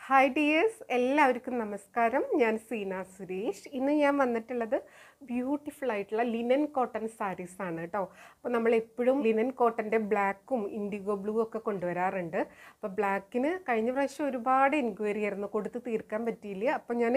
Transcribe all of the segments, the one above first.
hi dears എല്ലാവർക്കും നമസ്കാരം ഞാൻ സീന സുരേഷ് ഇന്ന് ഞാൻ വന്നിട്ടുള്ളത് ബ്യൂട്ടിഫുൾ ആയിട്ടുള്ള ലിനൻ കോട്ടൺ സാരീസ് ആണ് കേട്ടോ അപ്പോൾ നമ്മൾ എപ്പോഴും ലിനൻ കോട്ടൻ്റെ ബ്ലാക്കും ഇൻഡിഗോ ബ്ലൂ ഒക്കെ കൊണ്ടുവരാറുണ്ട് അപ്പോൾ ബ്ലാക്കിന് കഴിഞ്ഞ പ്രാവശ്യം ഒരുപാട് എൻക്വയറി ആയിരുന്നു കൊടുത്ത് തീർക്കാൻ പറ്റിയില്ല അപ്പോൾ ഞാൻ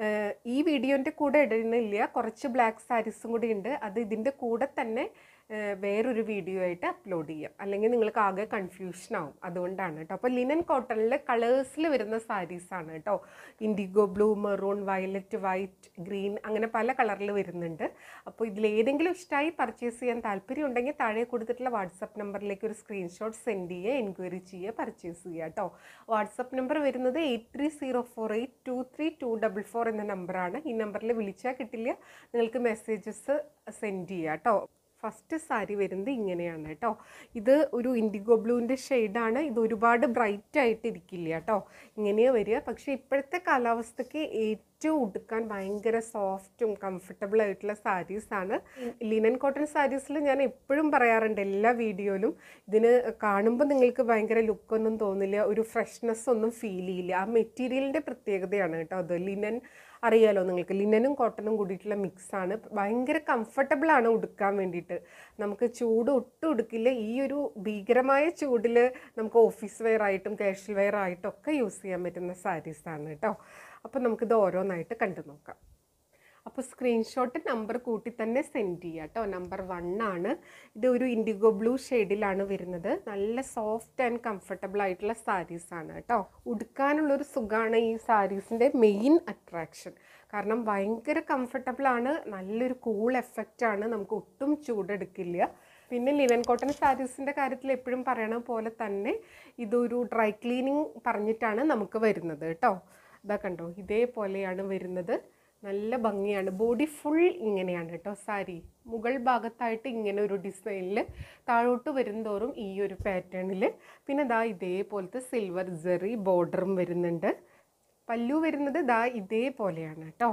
ഈ വീഡിയോൻ്റെ കൂടെ ഇടുന്നില്ല കുറച്ച് ബ്ലാക്ക് സാരീസും കൂടി ഉണ്ട് അത് ഇതിൻ്റെ കൂടെ തന്നെ ഏഹ് വേറൊരു വീഡിയോ ആയിട്ട് അപ്ലോഡ് ചെയ്യാം അല്ലെങ്കിൽ നിങ്ങൾക്ക് ആകെ കൺഫ്യൂഷൻ ആവും അതുകൊണ്ടാണ് കേട്ടോ അപ്പോൾ ലിനൻ കോട്ടണിൽ കളേഴ്സിൽ വരുന്ന സാരീസ് ആണ് കേട്ടോ indigo blue maroon violet white green അങ്ങനെ പല കളറിൽ വരുന്നുണ്ട് അപ്പോൾ ഇതിലേതെങ്കിലും ഇഷ്ടമായി പർച്ചേസ് ചെയ്യാൻ താല്പര്യം ഉണ്ടെങ്കിൽ താഴെ കൊടുത്തിട്ടുള്ള വാട്സപ്പ് നമ്പറിലേക്ക് ഒരു സ്ക്രീൻഷോട്ട് സെൻഡ് ചെയ്യുക എൻക്വയറി ചെയ്യുക പർച്ചേസ് ചെയ്യുക കേട്ടോ വാട്സപ്പ് നമ്പർ വരുന്നത് eight three zero four eight two three two double four എന്ന നമ്പറാണ് ഈ നമ്പറിൽ വിളിച്ചാൽ കിട്ടില്ല നിങ്ങൾക്ക് മെസ്സേജസ് സെൻഡ് ചെയ്യുക കേട്ടോ ഫസ്റ്റ് സാരി വരുന്നത് ഇങ്ങനെയാണ് കേട്ടോ ഇത് ഒരു ഇൻഡിഗോ ബ്ലൂവിൻ്റെ ഷെയ്ഡാണ് ഇത് ഒരുപാട് ബ്രൈറ്റ് ആയിട്ട് ഇരിക്കില്ല കേട്ടോ ഇങ്ങനെയാണ് വരിക പക്ഷേ ഇപ്പോഴത്തെ കാലാവസ്ഥയ്ക്ക് ഏറ്റവും ഉടുക്കാൻ ഭയങ്കര സോഫ്റ്റും കംഫർട്ടബിൾ ആയിട്ടുള്ള സാരീസാണ് ലിനൻ കോട്ടൺ സാരീസിൽ ഞാൻ എപ്പോഴും പറയാറുണ്ട് എല്ലാ വീഡിയോയിലും ഇതിന് കാണുമ്പോൾ നിങ്ങൾക്ക് ഭയങ്കര ലുക്കൊന്നും തോന്നില്ല ഒരു ഫ്രഷ്നെസ് ഒന്നും ഫീൽ ചെയ്യില്ല ആ മെറ്റീരിയലിൻ്റെ പ്രത്യേകതയാണ് കേട്ടോ അത് ലിനൻ അറിയാലോ നിങ്ങൾക്ക് ലിനനും കോട്ടണും കൂടിയിട്ടുള്ള മിക്സാണ് ഭയങ്കര കംഫർട്ടബിൾ ആണ് ഉടുക്കാൻ വേണ്ടിയിട്ട് നമുക്ക് ചൂട് ഒട്ടും ഉടുക്കില്ല ഈ ഒരു ഭീകരമായ ചൂടിൽ നമുക്ക് ഓഫീസ് വെയർ ആയിട്ടും കാഷ്വൽ വെയർ ആയിട്ടും ഒക്കെ യൂസ് ചെയ്യാൻ പറ്റുന്ന സാരീസാണ് കേട്ടോ അപ്പോൾ നമുക്കിത് ഓരോന്നായിട്ട് കണ്ടു നോക്കാം അപ്പോൾ സ്ക്രീൻഷോട്ട് നമ്പർ കൂട്ടി തന്നെ സെൻഡ് ചെയ്യുക കേട്ടോ നമ്പർ വൺ ആണ് ഇത് ഒരു ഇൻഡിഗോ ബ്ലൂ ഷെയ്ഡിലാണ് വരുന്നത് നല്ല സോഫ്റ്റ് ആൻഡ് കംഫർട്ടബിൾ ആയിട്ടുള്ള സാരീസ് ആണ് കേട്ടോ ഉടുക്കാനുള്ളൊരു സുഖമാണ് ഈ സാരീസിൻ്റെ മെയിൻ അട്രാക്ഷൻ കാരണം ഭയങ്കര കംഫർട്ടബിൾ ആണ് നല്ലൊരു കൂൾ എഫക്റ്റ് ആണ് നമുക്ക് ഒട്ടും ചൂടെടുക്കില്ല പിന്നെ ലിനൻ കോട്ടൺ സാരീസിൻ്റെ കാര്യത്തിൽ എപ്പോഴും പറയണ പോലെ തന്നെ ഇതൊരു ഡ്രൈ ക്ലീനിങ് പറഞ്ഞിട്ടാണ് നമുക്ക് വരുന്നത് കേട്ടോ ഇതാ കണ്ടോ ഇതേപോലെയാണ് വരുന്നത് നല്ല ഭംഗിയാണ് ബോഡി ഫുൾ ഇങ്ങനെയാണ് കേട്ടോ സാരി മുകൾ ഭാഗത്തായിട്ട് ഇങ്ങനെ ഒരു ഡിസൈനിൽ താഴോട്ട് വരുന്തോറും ഈ ഒരു പാറ്റേണിൽ പിന്നെ ദാ ഇതേപോലത്തെ സിൽവർ ജെറി ബോർഡറും വരുന്നുണ്ട് പല്ലു വരുന്നത് ദാ ഇതേപോലെയാണ് കേട്ടോ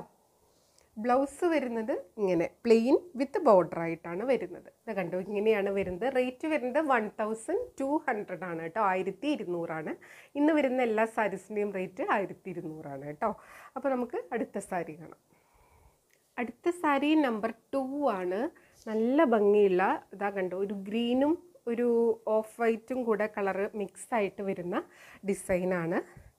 ബ്ലൗസ് വരുന്നത് ഇങ്ങനെ പ്ലെയിൻ വിത്ത് ബോർഡർ ആയിട്ടാണ് വരുന്നത് ഇത് കണ്ടോ ഇങ്ങനെയാണ് വരുന്നത് റേറ്റ് വരുന്നത് വൺ തൗസൻഡ് ടു ഹൺഡ്രഡ് ആണ് കേട്ടോ ആയിരത്തി ഇരുന്നൂറാണ് ഇന്ന് വരുന്ന എല്ലാ സാരീസിൻ്റെയും റേറ്റ് ആയിരത്തി ഇരുന്നൂറാണ് കേട്ടോ അപ്പോൾ നമുക്ക് അടുത്ത സാരി കാണാം അടുത്ത സാരി നമ്പർ ടു ആണ് നല്ല ഭംഗിയുള്ള ഇതാ കണ്ടോ ഒരു ഗ്രീനും ഒരു ഓഫ് വൈറ്റും കൂടെ കളറ് മിക്സ് ആയിട്ട് വരുന്ന ഡിസൈനാണ്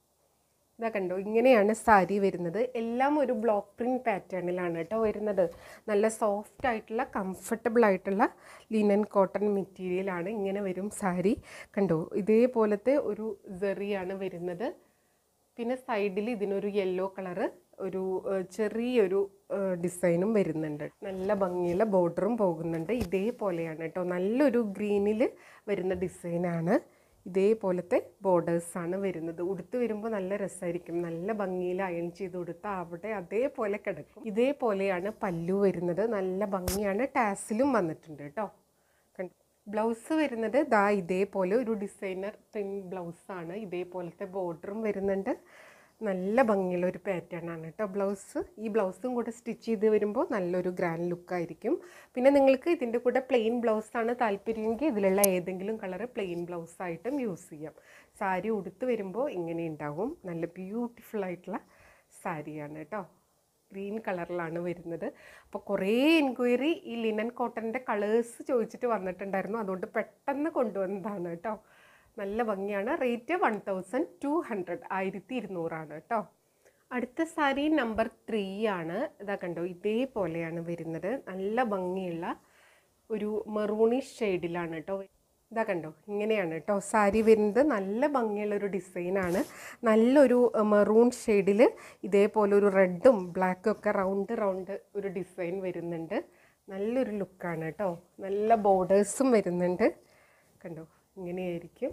ഇതാ കണ്ടോ ഇങ്ങനെയാണ് സാരി വരുന്നത് എല്ലാം ഒരു ബ്ലോക്ക് പ്രിൻറ്റ് പാറ്റേണിലാണ് കേട്ടോ വരുന്നത് നല്ല സോഫ്റ്റ് ആയിട്ടുള്ള കംഫർട്ടബിൾ ആയിട്ടുള്ള ലിനൻ കോട്ടൺ മെറ്റീരിയലാണ് ഇങ്ങനെ വരും സാരി കണ്ടോ ഇതേപോലത്തെ ഒരു സെറിയാണ് വരുന്നത് പിന്നെ സൈഡിൽ ഇതിനൊരു യെല്ലോ കളറ് ഒരു ഏഹ്, ചെറിയൊരു ഏഹ്, ഡിസൈനും വരുന്നുണ്ട് നല്ല ഭംഗിയുള്ള ബോർഡറും പോകുന്നുണ്ട് ഇതേപോലെയാണ് കേട്ടോ നല്ലൊരു ഗ്രീനിൽ വരുന്ന ഡിസൈനാണ് ഇതേപോലത്തെ ബോർഡേഴ്സാണ് വരുന്നത് ഉടുത്ത് വരുമ്പോൾ നല്ല രസമായിരിക്കും നല്ല ഭംഗിയിൽ അയൺ ചെയ്ത് കൊടുത്താൽ അവിടെ അതേപോലെ കിടക്കും ഇതേപോലെയാണ് പല്ലു വരുന്നത് നല്ല ഭംഗിയാണ് ടാസിലും വന്നിട്ടുണ്ട് കേട്ടോ കണ്ടോ ബ്ലൗസ് വരുന്നത് ദാ ഇതേപോലെ ഒരു ഡിസൈനർ പ്രിൻറ്റ് ബ്ലൗസാണ് ഇതേപോലത്തെ ബോർഡറും വരുന്നുണ്ട് നല്ല ഭംഗിയുള്ള ഒരു പാറ്റേൺ ആണ് കേട്ടോ ബ്ലൗസ് ഈ ബ്ലൗസും കൂടെ സ്റ്റിച്ച് ചെയ്ത് വരുമ്പോൾ നല്ലൊരു ഗ്രാൻഡ് ലുക്കായിരിക്കും പിന്നെ നിങ്ങൾക്ക് ഇതിൻ്റെ കൂടെ പ്ലെയിൻ ബ്ലൗസാണ് താല്പര്യമെങ്കിൽ ഇതിലുള്ള ഏതെങ്കിലും കളർ പ്ലെയിൻ ബ്ലൗസായിട്ടും യൂസ് ചെയ്യാം സാരി ഉടുത്ത് വരുമ്പോൾ ഇങ്ങനെ ഉണ്ടാവും നല്ല ബ്യൂട്ടിഫുൾ ആയിട്ടുള്ള സാരിയാണ് കേട്ടോ ഗ്രീൻ കളറിലാണ് വരുന്നത് അപ്പോൾ കുറേ എൻക്വയറി ഈ ലിനൻ കോട്ടൻ്റെ കളേഴ്സ് ചോദിച്ചിട്ട് വന്നിട്ടുണ്ടായിരുന്നു അതുകൊണ്ട് പെട്ടെന്ന് കൊണ്ടുവന്നതാണ് കേട്ടോ നല്ല ഭംഗിയാണ് rate one thousand two hundred ആയിരത്തി ഇരുന്നൂറാണ് കേട്ടോ അടുത്ത സാരി നമ്പർ ത്രീ ആണ് ഇതാ കണ്ടോ ഇതേപോലെയാണ് വരുന്നത് നല്ല ഭംഗിയുള്ള ഒരു മെറൂണിഷ് ഷെയ്ഡിലാണ് കേട്ടോ ഇതാ കണ്ടോ ഇങ്ങനെയാണ് കേട്ടോ സാരി വരുന്നത് നല്ല ഭംഗിയുള്ള ഒരു ഡിസൈനാണ് നല്ലൊരു മെറൂൺ ഷെയ്ഡിൽ ഇതേപോലെ ഒരു റെഡും ബ്ലാക്കും ഒക്കെ റൗണ്ട് റൗണ്ട് ഒരു ഡിസൈൻ വരുന്നുണ്ട് നല്ലൊരു ലുക്കാണ് കേട്ടോ നല്ല ബോർഡേഴ്സും വരുന്നുണ്ട് കണ്ടോ ഇങ്ങനെയായിരിക്കും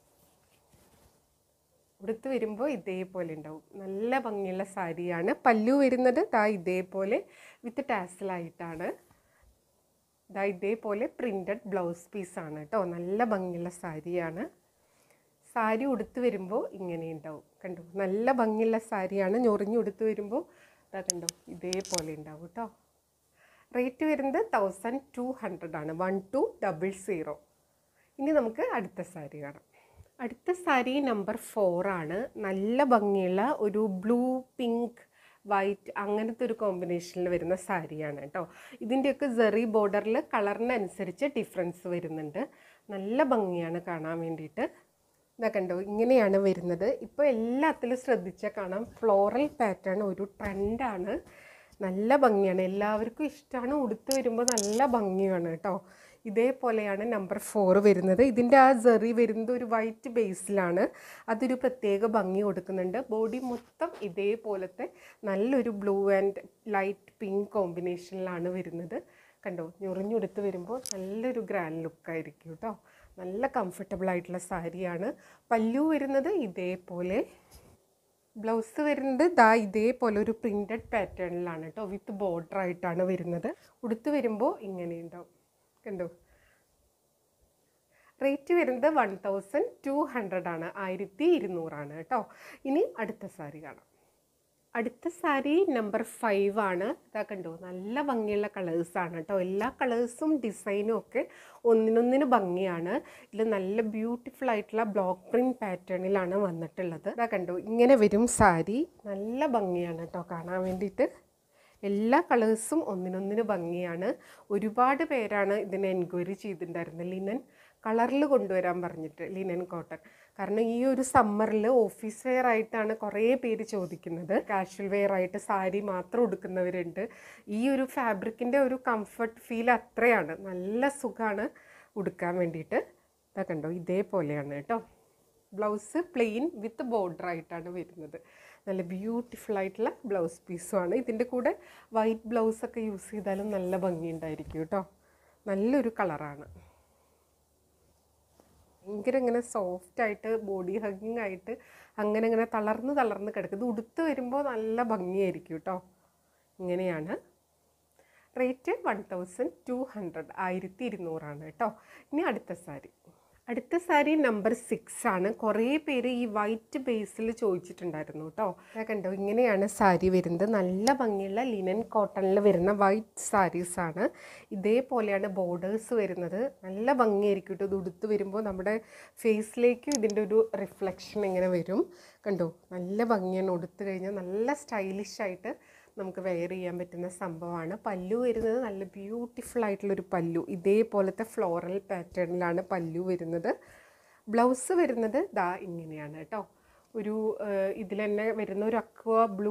ഉടുത്ത് വരുമ്പോൾ ഇതേപോലെ ഉണ്ടാവും നല്ല ഭംഗിയുള്ള സാരിയാണ് പല്ലു വരുന്നത് ദാ ഇതേപോലെ വിത്ത് ടാസലായിട്ടാണ് ദാ ഇതേപോലെ പ്രിൻറ്റഡ് ബ്ലൗസ് പീസാണ് കേട്ടോ നല്ല ഭംഗിയുള്ള സാരിയാണ് സാരി ഉടുത്ത് വരുമ്പോൾ ഇങ്ങനെ ഉണ്ടാവും കണ്ടോ നല്ല ഭംഗിയുള്ള സാരിയാണ് ഞൊറിഞ്ഞ് ഉടുത്ത് വരുമ്പോൾ ഇതാ കണ്ടോ ഇതേപോലെ ഉണ്ടാവും കേട്ടോ റേറ്റ് വരുന്നത് തൗസൻഡ് ടു ഹൺഡ്രഡ് ആണ് വൺ ടു ഡബിൾ സീറോ ഇനി നമുക്ക് അടുത്ത സാരി കാണാം അടുത്ത സാരി നമ്പർ ഫോറാണ് നല്ല ഭംഗിയുള്ള ഒരു ബ്ലൂ പിങ്ക് വൈറ്റ് അങ്ങനത്തെ ഒരു കോമ്പിനേഷനിൽ വരുന്ന സാരിയാണ് കേട്ടോ ഇതിൻ്റെയൊക്കെ സെറി ബോർഡറിൽ കളറിനനുസരിച്ച് ഡിഫറൻസ് വരുന്നുണ്ട് നല്ല ഭംഗിയാണ് കാണാൻ വേണ്ടിയിട്ട് ഇതാ കണ്ടോ ഇങ്ങനെയാണ് വരുന്നത് ഇപ്പോൾ എല്ലാത്തിലും ശ്രദ്ധിച്ചാൽ കാണാം ഫ്ലോറൽ പാറ്റേൺ ഒരു ട്രെൻഡാണ് നല്ല ഭംഗിയാണ് എല്ലാവർക്കും ഇഷ്ടമാണ് ഉടുത്ത് വരുമ്പോൾ നല്ല ഭംഗിയാണ് കേട്ടോ ഇതേപോലെയാണ് നമ്പർ ഫോർ വരുന്നത് ഇതിൻ്റെ ആ ജെറി വരുന്നത് ഒരു വൈറ്റ് ബേസിലാണ് അതൊരു പ്രത്യേക ഭംഗി കൊടുക്കുന്നുണ്ട് ബോഡി മൊത്തം ഇതേപോലത്തെ നല്ലൊരു ബ്ലൂ ആൻഡ് ലൈറ്റ് പിങ്ക് കോമ്പിനേഷനിലാണ് വരുന്നത് കണ്ടോ ഞൊറിഞ്ഞുടുത്ത് വരുമ്പോൾ നല്ലൊരു ഗ്രാൻഡ് ലുക്കായിരിക്കും കേട്ടോ നല്ല കംഫർട്ടബിൾ ആയിട്ടുള്ള സാരിയാണ് പല്ലു വരുന്നത് ഇതേപോലെ ബ്ലൗസ് വരുന്നത് ദാ ഇതേപോലെ ഒരു പ്രിൻറ്റഡ് പാറ്റേണിലാണ് കേട്ടോ വിത്ത് ബോർഡർ ആയിട്ടാണ് വരുന്നത് ഉടുത്ത് വരുമ്പോൾ ഇങ്ങനെ ഉണ്ടാവും കണ്ടോ റേറ്റ് വരുന്നത് വൺ തൗസൻഡ് ടു ഹൺഡ്രഡ് ആണ് ആയിരത്തി ഇരുന്നൂറാണ് കേട്ടോ ഇനി അടുത്ത സാരി കാണാം അടുത്ത സാരി നമ്പർ ഫൈവ് ആണ് ഇതാ കണ്ടോ നല്ല ഭംഗിയുള്ള കളേഴ്സാണ് കേട്ടോ എല്ലാ കളേഴ്സും ഡിസൈനും ഒക്കെ ഒന്നിനൊന്നിന് ഭംഗിയാണ് ഇതിൽ നല്ല ബ്യൂട്ടിഫുൾ ആയിട്ടുള്ള ബ്ലോക്ക് പ്രിൻറ്റ് പാറ്റേണിലാണ് വന്നിട്ടുള്ളത് ഇതാ കണ്ടോ ഇങ്ങനെ വരും സാരി നല്ല ഭംഗിയാണ് കേട്ടോ കാണാൻ വേണ്ടിയിട്ട് എല്ലാ കളേഴ്സും ഒന്നിനൊന്നിന് ഭംഗിയാണ് ഒരുപാട് പേരാണ് ഇതിനെ എൻക്വയറി ചെയ്തിട്ടുണ്ടായിരുന്നത് ലിനൻ കളറിൽ കൊണ്ടുവരാൻ പറഞ്ഞിട്ട് ലിനൻ കോട്ടൺ കാരണം ഈ ഒരു സമ്മറിൽ ഓഫീസ് വെയർ ആയിട്ടാണ് കുറേ പേര് ചോദിക്കുന്നത് കാഷ്വൽ വെയർ ആയിട്ട് സാരി മാത്രം ഉടുക്കുന്നവരുണ്ട് ഈ ഒരു ഫാബ്രിക്കിൻ്റെ ഒരു കംഫർട്ട് ഫീൽ അത്രയാണ് നല്ല സുഖമാണ് ഉടുക്കാൻ വേണ്ടിയിട്ട് ഇതാ കണ്ടോ ഇതേപോലെയാണ് കേട്ടോ ബ്ലൗസ് പ്ലെയിൻ വിത്ത് ബോർഡർ ആയിട്ടാണ് വരുന്നത് നല്ല ബ്യൂട്ടിഫുൾ ആയിട്ടുള്ള ബ്ലൗസ് പീസുമാണ് ഇതിൻ്റെ കൂടെ വൈറ്റ് ബ്ലൗസൊക്കെ യൂസ് ചെയ്താലും നല്ല ഭംഗിയുണ്ടായിരിക്കും കേട്ടോ നല്ലൊരു കളറാണ് ഭയങ്കര ഇങ്ങനെ സോഫ്റ്റ് ആയിട്ട് ബോഡി ഹഗ്ഗിങ് ആയിട്ട് അങ്ങനെ ഇങ്ങനെ തളർന്ന് തളർന്ന് കിടക്കും ഇത് ഉടുത്ത് വരുമ്പോൾ നല്ല ഭംഗിയായിരിക്കും കേട്ടോ ഇങ്ങനെയാണ് rate one thousand two hundred ആയിരത്തി ഇരുന്നൂറാണ് കേട്ടോ ഇനി അടുത്ത സാരി അടുത്ത സാരി നമ്പർ സിക്സ് ആണ് കുറേ പേര് ഈ വൈറ്റ് ബേസിൽ ചോദിച്ചിട്ടുണ്ടായിരുന്നു കേട്ടോ ഞാൻ കണ്ടോ ഇങ്ങനെയാണ് സാരി വരുന്നത് നല്ല ഭംഗിയുള്ള ലിനൻ കോട്ടണിൽ വരുന്ന വൈറ്റ് സാരീസ് ആണ് ഇതേപോലെയാണ് ബോർഡേഴ്സ് വരുന്നത് നല്ല ഭംഗിയായിരിക്കും കേട്ടോ ഇത് ഉടുത്ത് വരുമ്പോൾ നമ്മുടെ ഫേസിലേക്കും ഇതിൻ്റെ ഒരു റിഫ്ലക്ഷൻ ഇങ്ങനെ വരും കണ്ടോ നല്ല ഭംഗിയാണ് ഉടുത്ത് കഴിഞ്ഞാൽ നല്ല സ്റ്റൈലിഷ് ആയിട്ട് നമുക്ക് വെയർ ചെയ്യാൻ പറ്റുന്ന സംഭവമാണ് പല്ലു വരുന്നത് നല്ല ബ്യൂട്ടിഫുൾ ആയിട്ടുള്ളൊരു പല്ലു ഇതേപോലത്തെ ഫ്ലോറൽ പാറ്റേണിലാണ് പല്ലു വരുന്നത് ബ്ലൗസ് വരുന്നത് ദാ ഇങ്ങനെയാണ് കേട്ടോ ഒരു ഇതിൽ തന്നെ വരുന്ന ഒരു അക്വ ബ്ലൂ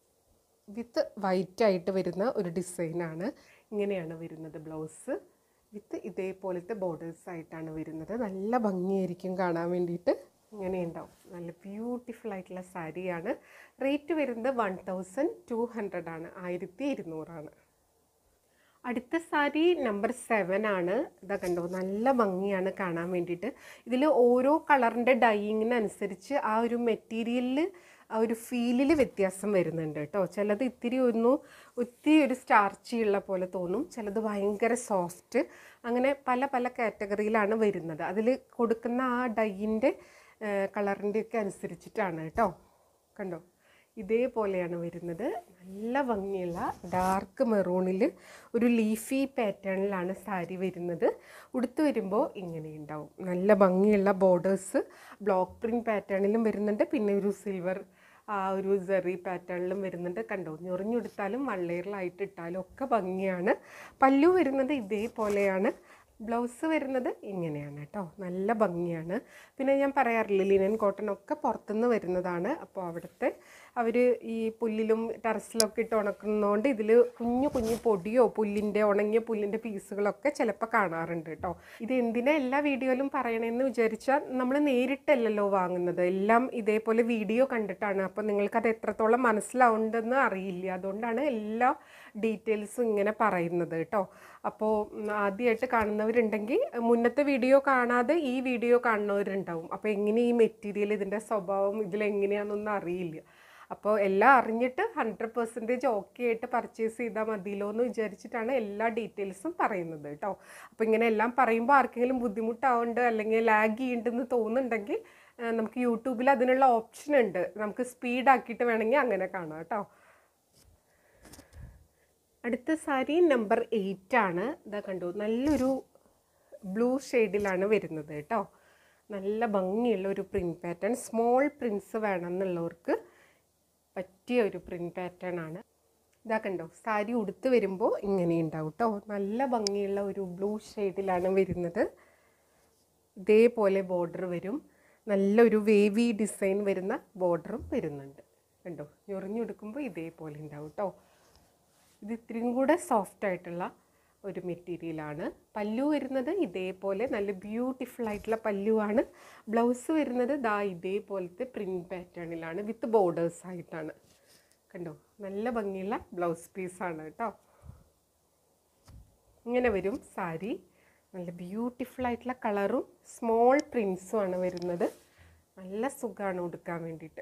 വിത്ത് വൈറ്റ് ആയിട്ട് വരുന്ന ഒരു ഡിസൈനാണ് ഇങ്ങനെയാണ് വരുന്നത് ബ്ലൗസ് വിത്ത് ഇതേപോലത്തെ ബോർഡേഴ്സ് ആയിട്ടാണ് വരുന്നത് നല്ല ഭംഗിയായിരിക്കും കാണാൻ വേണ്ടിയിട്ട് ഇങ്ങനെ ഉണ്ടാവും നല്ല ബ്യൂട്ടിഫുൾ ആയിട്ടുള്ള സാരിയാണ് റേറ്റ് വരുന്നത് വൺ തൗസൻഡ് ടു ഹൺഡ്രഡ് ആണ് ആയിരത്തി ഇരുന്നൂറാണ് അടുത്ത സാരി നമ്പർ സെവൻ ആണ് ഇതാ കണ്ടോ നല്ല ഭംഗിയാണ് കാണാൻ വേണ്ടിയിട്ട് ഇതിൽ ഓരോ കളറിൻ്റെ ഡൈയിങ്ങിനനുസരിച്ച് ആ ഒരു മെറ്റീരിയലിൽ ആ ഒരു ഫീലിൽ വ്യത്യാസം വരുന്നുണ്ട് കേട്ടോ ചിലത് ഇത്തിരി ഒന്ന് ഒത്തിരി ഒരു സ്റ്റാർച്ചി ഉള്ള പോലെ തോന്നും ചിലത് ഭയങ്കര സോഫ്റ്റ് അങ്ങനെ പല പല കാറ്റഗറിയിലാണ് വരുന്നത് അതിൽ കൊടുക്കുന്ന ആ ഡൈയിൻ്റെ കളറിൻ്റെ ഒക്കെ അനുസരിച്ചിട്ടാണ് കേട്ടോ കണ്ടോ ഇതേപോലെയാണ് വരുന്നത് നല്ല ഭംഗിയുള്ള ഡാർക്ക് മെറൂണിൽ ഒരു ലീഫി പാറ്റേണിലാണ് സാരി വരുന്നത് ഉടുത്ത് വരുമ്പോൾ ഇങ്ങനെ ഉണ്ടാവും നല്ല ഭംഗിയുള്ള ബോർഡേഴ്സ് ബ്ലോക്ക് പ്രിൻറ്റ് പാറ്റേണിലും വരുന്നുണ്ട് പിന്നെ ഒരു സിൽവർ ആ ഒരു സെറി പാറ്റേണിലും വരുന്നുണ്ട് കണ്ടോ ഞൊറിഞ്ഞെടുത്താലും വള്ളേറിലായിട്ട് ഇട്ടാലും ഒക്കെ ഭംഗിയാണ് പല്ലു വരുന്നത് ഇതേപോലെയാണ് ബ്ലൗസ് വരുന്നത് ഇങ്ങനെയാണ് കേട്ടോ നല്ല ഭംഗിയാണ് പിന്നെ ഞാൻ പറയാറില്ല ലിനൻ കോട്ടൺ ഒക്കെ പുറത്തുനിന്ന് വരുന്നതാണ് അപ്പോൾ അവിടുത്തെ അവർ ഈ പുല്ലിലും ടെറസിലൊക്കെ ഇട്ട് ഉണക്കുന്നതുകൊണ്ട് ഇതിൽ കുഞ്ഞു കുഞ്ഞു പൊടിയോ പുല്ലിൻ്റെ ഉണങ്ങിയ പുല്ലിൻ്റെ പീസുകളൊക്കെ ചിലപ്പോൾ കാണാറുണ്ട് കേട്ടോ ഇത് എന്തിനാ എല്ലാ വീഡിയോയിലും പറയണമെന്ന് വിചാരിച്ചാൽ നമ്മൾ നേരിട്ടല്ലല്ലോ വാങ്ങുന്നത് എല്ലാം ഇതേപോലെ വീഡിയോ കണ്ടിട്ടാണ് അപ്പോൾ നിങ്ങൾക്കത് എത്രത്തോളം മനസ്സിലാവുണ്ടെന്ന് അറിയില്ല അതുകൊണ്ടാണ് എല്ലാ ഡീറ്റെയിൽസും ഇങ്ങനെ പറയുന്നത് കേട്ടോ അപ്പോൾ ആദ്യമായിട്ട് കാണുന്നവരുണ്ടെങ്കിൽ മുന്നത്തെ വീഡിയോ കാണാതെ ഈ വീഡിയോ കാണുന്നവരുണ്ടാവും അപ്പോൾ എങ്ങനെ ഈ മെറ്റീരിയൽ ഇതിൻ്റെ സ്വഭാവം ഇതിലെങ്ങനെയാണെന്നൊന്നും അറിയില്ല അപ്പോൾ എല്ലാം അറിഞ്ഞിട്ട് ഹൺഡ്രഡ് പെർസെൻറ്റേജ് ഓക്കെ ആയിട്ട് പർച്ചേസ് ചെയ്താൽ മതിയല്ലോ എന്ന് വിചാരിച്ചിട്ടാണ് എല്ലാ ഡീറ്റെയിൽസും പറയുന്നത് കേട്ടോ അപ്പോൾ ഇങ്ങനെ എല്ലാം പറയുമ്പോൾ ആർക്കെങ്കിലും ബുദ്ധിമുട്ടാവുന്നുണ്ട് അല്ലെങ്കിൽ ലാഗ് ചെയ്യുന്നുണ്ടെന്ന് തോന്നുന്നുണ്ടെങ്കിൽ ആ, നമുക്ക് യൂട്യൂബിൽ അതിനുള്ള ഓപ്ഷൻ ഉണ്ട് നമുക്ക് സ്പീഡാക്കിയിട്ട് വേണമെങ്കിൽ അങ്ങനെ കാണാം കേട്ടോ അടുത്ത സാരി നമ്പർ എയ്റ്റ് ആണ് ഇതാ കണ്ടു നല്ലൊരു ബ്ലൂ ഷെയ്ഡിലാണ് വരുന്നത് കേട്ടോ നല്ല ഭംഗിയുള്ള ഒരു പ്രിൻറ്റ് പാറ്റേൺ സ്മോൾ പ്രിൻസ് വേണമെന്നുള്ളവർക്ക് പറ്റിയ ഒരു പ്രിൻറ്റ് പാറ്റേൺ ആണ് ഇതാ കണ്ടോ സാരി ഉടുത്ത് വരുമ്പോൾ ഇങ്ങനെ ഉണ്ടാവും കേട്ടോ നല്ല ഭംഗിയുള്ള ഒരു ബ്ലൂ ഷെയ്ഡിലാണ് വരുന്നത് ഇതേപോലെ ബോർഡർ വരും നല്ലൊരു വേവി ഡിസൈൻ വരുന്ന ബോർഡറും വരുന്നുണ്ട് കണ്ടോ ഞൊറിഞ്ഞെടുക്കുമ്പോൾ ഇതേപോലെ ഉണ്ടാവും കേട്ടോ ഇത് ഇത്രയും കൂടെ സോഫ്റ്റ് ആയിട്ടുള്ള ഒരു മെറ്റീരിയലാണ് പല്ലു വരുന്നത് ഇതേപോലെ നല്ല ബ്യൂട്ടിഫുൾ ആയിട്ടുള്ള പല്ലുവാണ് ബ്ലൗസ് വരുന്നത് ദാ ഇതേപോലത്തെ പ്രിൻറ്റ് പാറ്റേണിലാണ് വിത്ത് ബോർഡേഴ്സ് ആയിട്ടാണ് കണ്ടോ നല്ല ഭംഗിയുള്ള ബ്ലൗസ് പീസാണ് കേട്ടോ ഇങ്ങനെ വരും സാരി നല്ല ബ്യൂട്ടിഫുൾ ആയിട്ടുള്ള കളറും സ്മോൾ പ്രിൻസും ആണ് വരുന്നത് നല്ല സുഖമാണ് ഉടുക്കാൻ വേണ്ടിയിട്ട്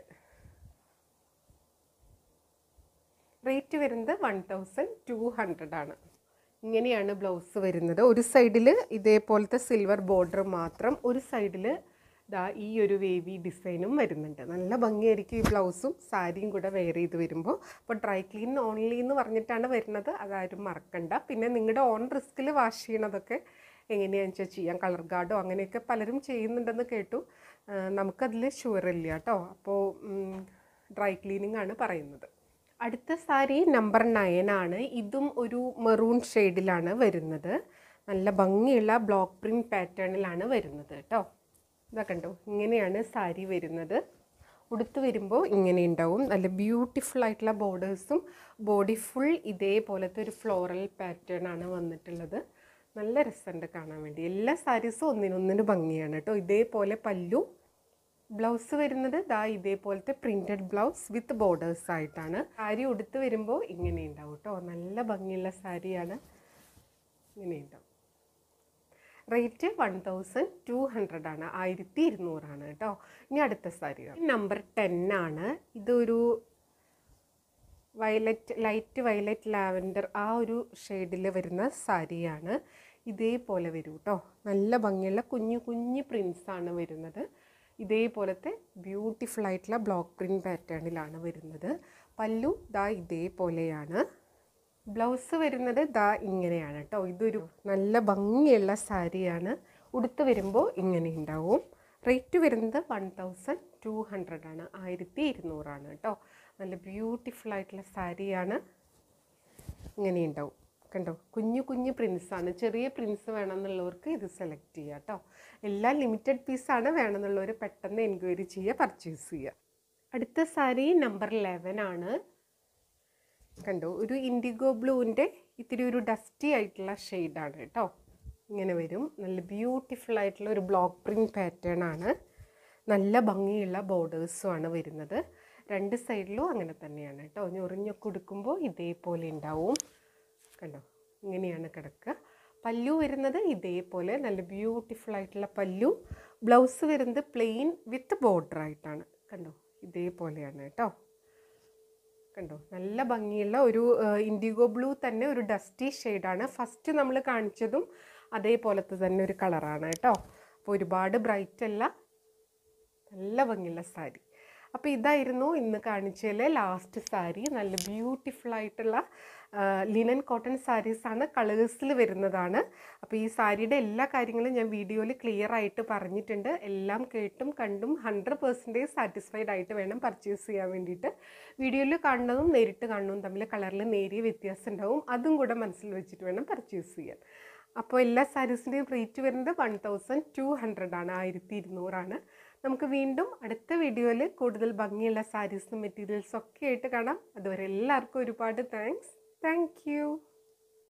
റേറ്റ് വരുന്നത് വൺ തൗസൻഡ് ടു ഹൺഡ്രഡ് ആണ് ഇങ്ങനെയാണ് ബ്ലൗസ് വരുന്നത് ഒരു സൈഡിൽ ഇതേപോലത്തെ സിൽവർ ബോർഡർ മാത്രം ഒരു സൈഡിൽ ദാ ഈ ഒരു വേവി ഡിസൈനും വരുന്നുണ്ട് നല്ല ഭംഗിയായിരിക്കും ഈ ബ്ലൗസും സാരിയും കൂടെ വെയർ ചെയ്ത് വരുമ്പോൾ അപ്പോൾ ഡ്രൈ ക്ലീൻ ഓൺലി എന്ന് പറഞ്ഞിട്ടാണ് വരുന്നത് അതാരും മറക്കണ്ട പിന്നെ നിങ്ങളുടെ ഓൺ റിസ്കിൽ വാഷ് ചെയ്യണതൊക്കെ എങ്ങനെയാണെന്ന് വെച്ചാൽ ചെയ്യാം കളർ ഗാർഡോ അങ്ങനെയൊക്കെ പലരും ചെയ്യുന്നുണ്ടെന്ന് കേട്ടു ആ, നമുക്കതിൽ ഷുവർ ഇല്ല കേട്ടോ അപ്പോൾ ഡ്രൈ ക്ലീനിങ് ആണ് പറയുന്നത് അടുത്ത സാരി നമ്പർ നയൻ ആണ് ഇതും ഒരു മെറൂൺ ഷെയ്ഡിലാണ് വരുന്നത് നല്ല ഭംഗിയുള്ള ബ്ലോക്ക് പ്രിൻറ്റ് പാറ്റേണിലാണ് വരുന്നത് കേട്ടോ ഇതാ കണ്ടോ ഇങ്ങനെയാണ് സാരി വരുന്നത് ഉടുത്ത് വരുമ്പോൾ ഇങ്ങനെ ഉണ്ടാവും നല്ല ബ്യൂട്ടിഫുൾ ആയിട്ടുള്ള ബോർഡേഴ്സും ബോഡി ഫുൾ ഇതേപോലത്തെ ഒരു ഫ്ലോറൽ പാറ്റേൺ ആണ് വന്നിട്ടുള്ളത് നല്ല രസമുണ്ട് കാണാൻ വേണ്ടി എല്ലാ സാരീസും ഒന്നിനൊന്നിന് ഭംഗിയാണ് കേട്ടോ ഇതേപോലെ പല്ലു ബ്ലൗസ് വരുന്നത് ദാ ഇതേപോലത്തെ പ്രിൻറ്റഡ് ബ്ലൗസ് വിത്ത് ബോർഡേഴ്സ് ആയിട്ടാണ് സാരി ഉടുത്ത് വരുമ്പോൾ ഇങ്ങനെ ഉണ്ടാവും കേട്ടോ നല്ല ഭംഗിയുള്ള സാരിയാണ് ഇങ്ങനെ ഉണ്ടാവും rate one thousand two hundred ആണ് ആയിരത്തി ഇരുന്നൂറാണ് കേട്ടോ ഇനി അടുത്ത സാരി നമ്പർ ടെൻ ആണ് ഇതൊരു വയലറ്റ് ലൈറ്റ് വയലറ്റ് ലാവൻഡർ ആ ഒരു ഷെയ്ഡിൽ വരുന്ന സാരിയാണ് ഇതേപോലെ വരും കേട്ടോ നല്ല ഭംഗിയുള്ള കുഞ്ഞു കുഞ്ഞു പ്രിൻസ് ആണ് വരുന്നത് ഇതേപോലത്തെ ബ്യൂട്ടിഫുൾ ആയിട്ടുള്ള ബ്ലോക്ക് പ്രിൻറ്റ് പാറ്റേണിലാണ് വരുന്നത് പല്ലു ദാ ഇതേപോലെയാണ് ബ്ലൗസ് വരുന്നത് ദാ ഇങ്ങനെയാണ് കേട്ടോ ഇതൊരു നല്ല ഭംഗിയുള്ള സാരിയാണ് ഉടുത്ത് വരുമ്പോൾ ഇങ്ങനെ ഉണ്ടാവും റേറ്റ് വരുന്നത് വൺ തൗസൻഡ് ടു ഹൺഡ്രഡ് ആണ് ആയിരത്തി ഇരുന്നൂറാണ് കേട്ടോ നല്ല ബ്യൂട്ടിഫുൾ ആയിട്ടുള്ള സാരിയാണ് ഇങ്ങനെ ഉണ്ടാവും കണ്ടോ കുഞ്ഞു കുഞ്ഞു പ്രിൻസാണ് ചെറിയ പ്രിൻസ് വേണമെന്നുള്ളവർക്ക് ഇത് സെലക്ട് ചെയ്യുക കേട്ടോ എല്ലാം ലിമിറ്റഡ് പീസാണ് വേണമെന്നുള്ളവർ പെട്ടെന്ന് എൻക്വയറി ചെയ്യുക പർച്ചേസ് ചെയ്യുക അടുത്ത സാരി നമ്പർ ലെവൻ ആണ് കണ്ടോ ഒരു ഇൻഡിഗോ ബ്ലൂവിൻ്റെ ഇത്തിരി ഒരു ഡസ്റ്റി ആയിട്ടുള്ള ഷെയ്ഡാണ് കേട്ടോ ഇങ്ങനെ വരും നല്ല ബ്യൂട്ടിഫുൾ ആയിട്ടുള്ള ഒരു ബ്ലോക്ക് പ്രിൻറ്റ് പാറ്റേൺ ആണ് നല്ല ഭംഗിയുള്ള ബോർഡേഴ്സും ആണ് വരുന്നത് രണ്ട് സൈഡിലും അങ്ങനെ തന്നെയാണ് കേട്ടോ ഞൊറിഞ്ഞൊക്കെ കൊടുക്കുമ്പോൾ ഇതേപോലെ ഉണ്ടാവും കണ്ടോ ഇങ്ങനെയാണ് കിടക്കുക പല്ലു വരുന്നത് ഇതേപോലെ നല്ല ബ്യൂട്ടിഫുൾ ആയിട്ടുള്ള പല്ലു ബ്ലൗസ് വരുന്നത് പ്ലെയിൻ വിത്ത് ബോർഡർ ആയിട്ടാണ് കണ്ടോ ഇതേപോലെയാണ് കേട്ടോ കണ്ടോ നല്ല ഭംഗിയുള്ള ഒരു ഇൻഡിഗോ ബ്ലൂ തന്നെ ഒരു ഡസ്റ്റി ഷെയ്ഡാണ് ഫസ്റ്റ് നമ്മൾ കാണിച്ചതും അതേപോലത്തെ തന്നെ ഒരു കളറാണ് കേട്ടോ അപ്പോൾ ഒരുപാട് ബ്രൈറ്റ് അല്ല നല്ല ഭംഗിയുള്ള സാരി അപ്പോൾ ഇതായിരുന്നു ഇന്ന് കാണിച്ചതിലെ ലാസ്റ്റ് സാരി നല്ല ബ്യൂട്ടിഫുൾ ആയിട്ടുള്ള ലിനൻ കോട്ടൺ സാരീസാണ് കളേഴ്സിൽ വരുന്നതാണ് അപ്പോൾ ഈ സാരിയുടെ എല്ലാ കാര്യങ്ങളും ഞാൻ വീഡിയോയിൽ ക്ലിയർ ആയിട്ട് പറഞ്ഞിട്ടുണ്ട് എല്ലാം കേട്ടും കണ്ടും ഹൺഡ്രഡ് പെർസെൻറ്റേജ് സാറ്റിസ്ഫൈഡ് ആയിട്ട് വേണം പർച്ചേസ് ചെയ്യാൻ വേണ്ടിയിട്ട് വീഡിയോയിൽ കാണുന്നതും നേരിട്ട് കാണുന്നതും തമ്മിൽ കളറിൽ നേരിയ വ്യത്യാസം ഉണ്ടാവും അതും കൂടെ മനസ്സിൽ വെച്ചിട്ട് വേണം പർച്ചേസ് ചെയ്യാൻ അപ്പോൾ എല്ലാ സാരീസിൻ്റെയും റേറ്റ് വരുന്നത് വൺ തൗസൻഡ് ടു ഹൺഡ്രഡ് ആണ് ആയിരത്തി ഇരുന്നൂറാണ് നമുക്ക് വീണ്ടും അടുത്ത വീഡിയോയിൽ കൂടുതൽ ഭംഗിയുള്ള സാരീസും മെറ്റീരിയൽസും ഒക്കെ ആയിട്ട് കാണാം അതുവരെ എല്ലാവർക്കും ഒരുപാട് താങ്ക്സ് താങ്ക് യു